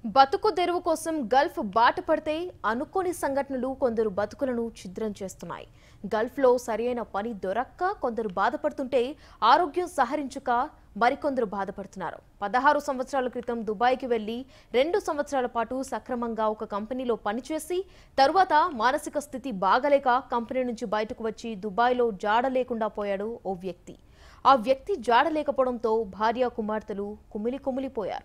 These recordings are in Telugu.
బతుకు తెరువు కోసం గల్ఫ్ బాట పడితే అనుకోని సంఘటనలు కొందరు బతుకులను ఛిద్రం చేస్తున్నాయి గల్ఫ్లో సరైన పని దొరక్క కొందరు బాధపడుతుంటే ఆరోగ్యం సహరించక మరికొందరు బాధపడుతున్నారు పదహారు సంవత్సరాల క్రితం దుబాయ్కి వెళ్లి రెండు సంవత్సరాల పాటు సక్రమంగా ఒక కంపెనీలో పనిచేసి తరువాత మానసిక స్థితి బాగలేక కంపెనీ నుంచి బయటకు వచ్చి దుబాయ్లో జాడ లేకుండా పోయాడు ఓ వ్యక్తి ఆ వ్యక్తి జాడ లేకపోవడంతో భార్య కుమార్తెలు కుమిలి కుమిలిపోయారు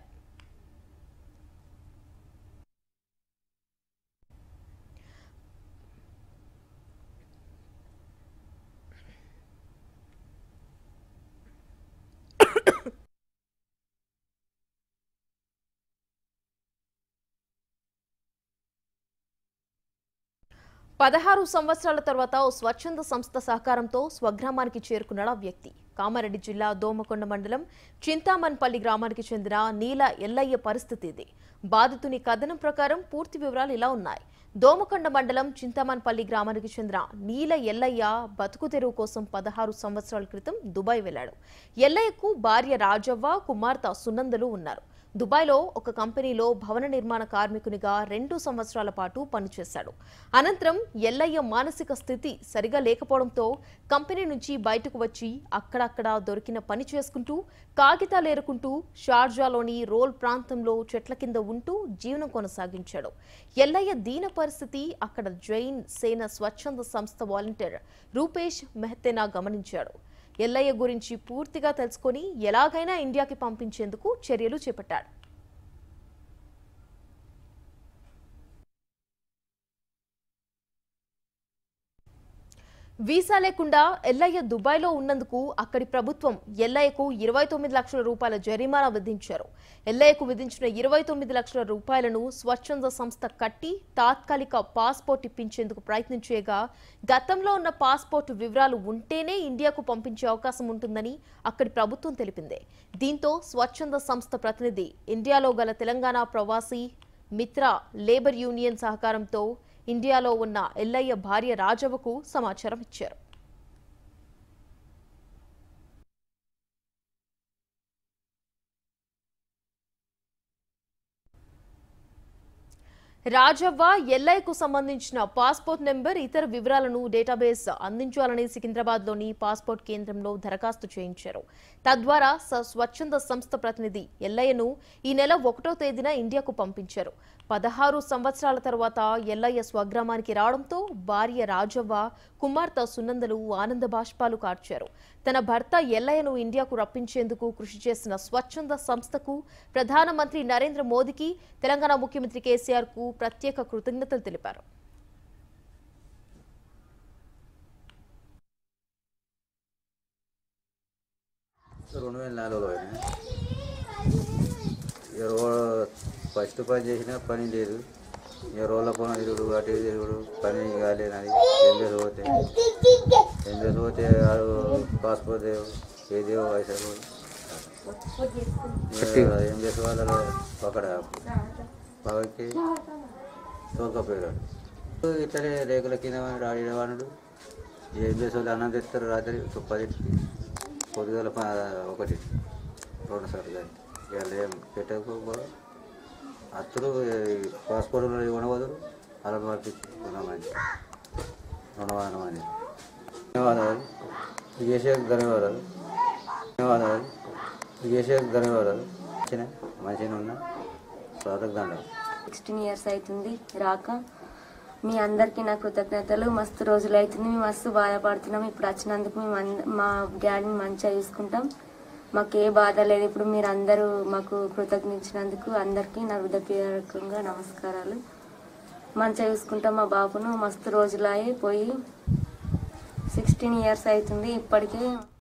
పదహారు సంవత్సరాల తర్వాత ఓ స్వచ్ఛంద సంస్థ సహకారంతో స్వగ్రామానికి చేరుకున్నాడు ఆ వ్యక్తి కామారెడ్డి జిల్లా దోమకొండ మండలం చింతామన్పల్లి గ్రామానికి చెందిన నీల ఎల్లయ్య పరిస్థితి ఇది బాధితుని కథనం ప్రకారం పూర్తి వివరాలు ఇలా ఉన్నాయి దోమకొండ మండలం చింతామన్పల్లి గ్రామానికి చెందిన నీల ఎల్లయ్య బతుకు తెరువు కోసం పదహారు సంవత్సరాల క్రితం దుబాయ్ వెళ్లాడు ఎల్లయ్యకు భార్య రాజవ్వ కుమార్తె సునందలు ఉన్నారు దుబాయ్లో ఒక కంపెనీలో భవన నిర్మాణ కార్మికునిగా రెండు సంవత్సరాల పాటు పనిచేశాడు అనంతరం ఎల్లయ్య మానసిక స్థితి సరిగా లేకపోవడంతో కంపెనీ నుంచి బయటకు వచ్చి అక్కడక్కడ దొరికిన పని చేసుకుంటూ కాగితాలు ఏరుకుంటూ షార్జాలోని రోల్ ప్రాంతంలో చెట్ల కింద ఉంటూ జీవనం కొనసాగించాడు ఎల్లయ్య దీన పరిస్థితి అక్కడ జైన్ సేన స్వచ్ఛంద సంస్థ వాలంటీర్ రూపేష్ మెహతేనా గమనించాడు ఎల్లయ్య గురించి పూర్తిగా తెలుసుకొని ఎలాగైనా ఇండియాకి పంపించేందుకు చర్యలు చేపట్టాడు వీసా లేకుండా ఎల్లయ్య దుబాయ్లో ఉన్నందుకు అక్కడి ప్రభుత్వం ఎల్లయ్యకు ఇరవై తొమ్మిది లక్షల రూపాయల జరిమానా విధించారు ఎల్లయ్యకు విధించిన ఇరవై తొమ్మిది లక్షల రూపాయలను స్వచ్ఛంద సంస్థ కట్టి తాత్కాలిక పాస్పోర్ట్ ఇప్పించేందుకు ప్రయత్నించేగా గతంలో ఉన్న పాస్పోర్ట్ వివరాలు ఉంటేనే ఇండియాకు పంపించే అవకాశం ఉంటుందని అక్కడి ప్రభుత్వం తెలిపింది దీంతో స్వచ్ఛంద సంస్థ ప్రతినిధి ఇండియాలో గల తెలంగాణ ప్రవాసీ మిత్ర లేబర్ యూనియన్ సహకారంతో ఇండియాలో ఉన్న ఎల్లయ్య భార్య రాజవ్వకు సమాచారం ఇచ్చారు రాజవ్వ ఎల్ఐకు సంబంధించిన పాస్పోర్ట్ నెంబర్ ఇతర వివరాలను డేటాబేస్ అందించాలని సికింద్రాబాద్లోని పాస్పోర్ట్ కేంద్రంలో దరఖాస్తు చేయించారు తద్వారా స- స్వచ్ఛంద సంస్థ ప్రతినిధి ఎల్లయ్యను ఈ నెల ఒకటో తేదీన ఇండియాకు పంపించారు పదహారు సంవత్సరాల తర్వాత ఎల్లయ్య స్వగ్రామానికి రావడంతో భార్య రాజవ్వ కుమార్తె సునందలు ఆనంద బాష్పాలు కార్చారు తన భర్త ఎల్లయ్యను ఇండియాకు రప్పించేందుకు కృషి చేసిన స్వచ్ఛంద సంస్థకు ప్రధానమంత్రి నరేంద్ర మోదీకి తెలంగాణ ముఖ్యమంత్రి కేసీఆర్ కు ప్రత్యేక కృతజ్ఞతలు తెలిపారు రెండు వేల నాలుగులో అయినా ఇక రో- ఫస్ట్ పని చేసినా పని లేదు ఇక రోడ్ల పని తిరుగుడు అటు ఇటు తిరుగుడు పని కాలేదని ఏం చేసి పోతే ఏం చేసి పోతే వాడు పాస్పోర్ట్ దేవు ఏదేవో వయసు ఏం చేసే వాళ్ళు అక్కడ పగకి తోకపోయాడు ఇట్లనే రేకుల కింద ఆడినవాడు ఏం చేసే వాళ్ళు అన్నం తెస్తారు రాత్రి పదింటికి పొద్దుగల ప- ఒకటి రెండు సార్లు కానీ ఇవాళ ఏం పెట్టకపో అత్తరు పాస్పోర్ట్ ఇవ్వనవదు అలా పంపించి కొనమని రుణవాదమని ధన్యవాదాలు చేసే ధన్యవాదాలు ధన్యవాదాలు చేసే ధన్యవాదాలు మంచిగా మంచిగా ఉన్నా స్వాగతం దండం సిక్స్టీన్ ఇయర్స్ అవుతుంది రాక మీ అందరికీ నా కృతజ్ఞతలు మస్తు రోజులు అవుతుంది మేము మస్తు బాధపడుతున్నాం ఇప్పుడు వచ్చినందుకు మేము అంద- మా డాడీని మంచిగా చూసుకుంటాం మాకు ఏ బాధ లేదు ఇప్పుడు మీరు అందరూ మాకు కృతజ్ఞించినందుకు అందరికీ నా హృదయపూర్వకంగా నమస్కారాలు మంచిగా చూసుకుంటాం మా బాబును మస్తు రోజులు అయి పోయి సిక్స్టీన్ ఇయర్స్ అవుతుంది ఇప్పటికే